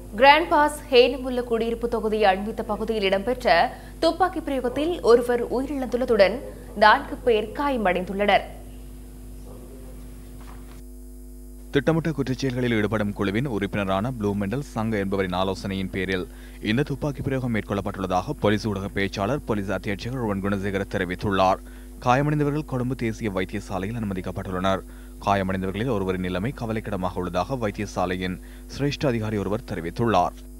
grand pass ஹேனமுல்ல குடியிருப்பு தொகுதியை அண்மித்த பகுதியில் இடம்பெற்ற துப்பாக்கி பிரயோகத்தில் ஒருவர் உயிரிழந்துள்ளதுடன் நான்கு பேர் காயமடைந்துள்ளனர் திட்டமிட்ட குற்றச்செயல்களில் ஈடுபடும் குழுவின் உறுப்பினரான ப்ளூ மெண்டல் சங்க என்பவரின் ஆலோசனையின் பேரில் இந்த துப்பாக்கி பிரயோகம் மேற்கொள்ளப்பட்டுள்ளதாக போலீஸ் ஊடக பேச்சாளர் போலீஸ் அத்தியட்சகர் ருவன் குணசேகர தெரிவித்துள்ளார் காயமடைந்தவர்கள் கொழும்பு தேசிய வைத்தியசாலையில் அனுமதிக்கப்பட்டுள்ளனர் காயமடைந்தவர்களில் ஒருவரின் நிலைமை கவலைக்கிடமாக உள்ளதாக வைத்தியசாலையின் சிரேஷ்ட அதிகாரி ஒருவர் தெரிவித்துள்ளார்